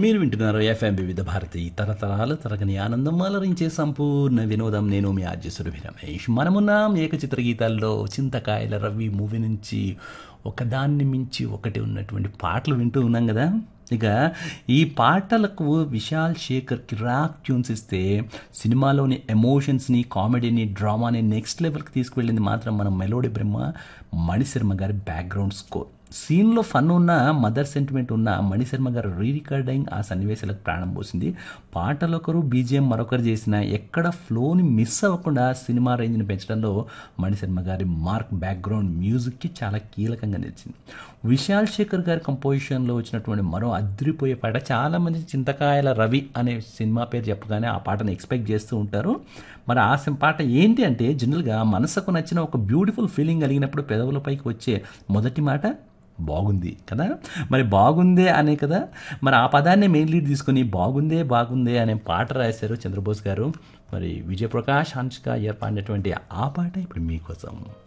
మీరు వింటున్నారు ఎఫ్ఎం వివిధ భారతి తరతరాల తరగని ఆనందం అలరించే సంపూర్ణ వినోదం నేను మీ ఆర్జే సురభి రమేష్ మనమున్నాం ఏకచిత్ర గీతాల్లో చింతకాయల రవి మూవీ నుంచి ఒకదాన్ని మించి ఒకటి ఉన్నటువంటి పాటలు వింటూ ఉన్నాం కదా ఇక ఈ పాటలకు విశాల్ శేఖర్ కిరాక్ ట్యూన్స్ ఇస్తే సినిమాలోని ఎమోషన్స్ని కామెడీని డ్రామాని నెక్స్ట్ లెవెల్కి తీసుకువెళ్ళింది మాత్రం మన మెలోడీ బ్రహ్మ మణిశర్మ గారి బ్యాక్గ్రౌండ్ స్కోర్ సీన్లో ఫన్ ఉన్న మదర్ సెంటిమెంట్ ఉన్న మణిశర్మ గారు రీ రికార్డింగ్ ఆ సన్నివేశాలకు ప్రాణం పోసింది పాటలు ఒకరు బీజిఎం మరొకరు చేసిన ఎక్కడ ఫ్లోని మిస్ అవ్వకుండా సినిమా రేంజ్ని పెంచడంలో మణిశర్మ గారి మార్క్ బ్యాక్గ్రౌండ్ మ్యూజిక్కి చాలా కీలకంగా నిలిచింది విశాల్ శేఖర్ గారి కంపోజిషన్లో వచ్చినటువంటి మరో అద్రిపోయే పాట చాలామంది చింతకాయల రవి అనే సినిమా పేరు చెప్పగానే ఆ పాటను ఎక్స్పెక్ట్ చేస్తూ ఉంటారు మరి ఆ sim- పాట ఏంటి అంటే జనరల్గా మనసుకు నచ్చిన ఒక బ్యూటిఫుల్ ఫీలింగ్ కలిగినప్పుడు పెదవులపైకి వచ్చే మొదటి మాట బాగుంది కదా మరి బాగుందే అనే కదా మరి ఆ పదాన్ని మెయిన్ లీడ్ తీసుకొని బాగుందే బాగుందే అనే పాట రాశారు చంద్రబోస్ గారు మరి విజయప్రకాష్ హన్ష్గా ఏర్పడినటువంటి ఆ పాట ఇప్పుడు మీకోసం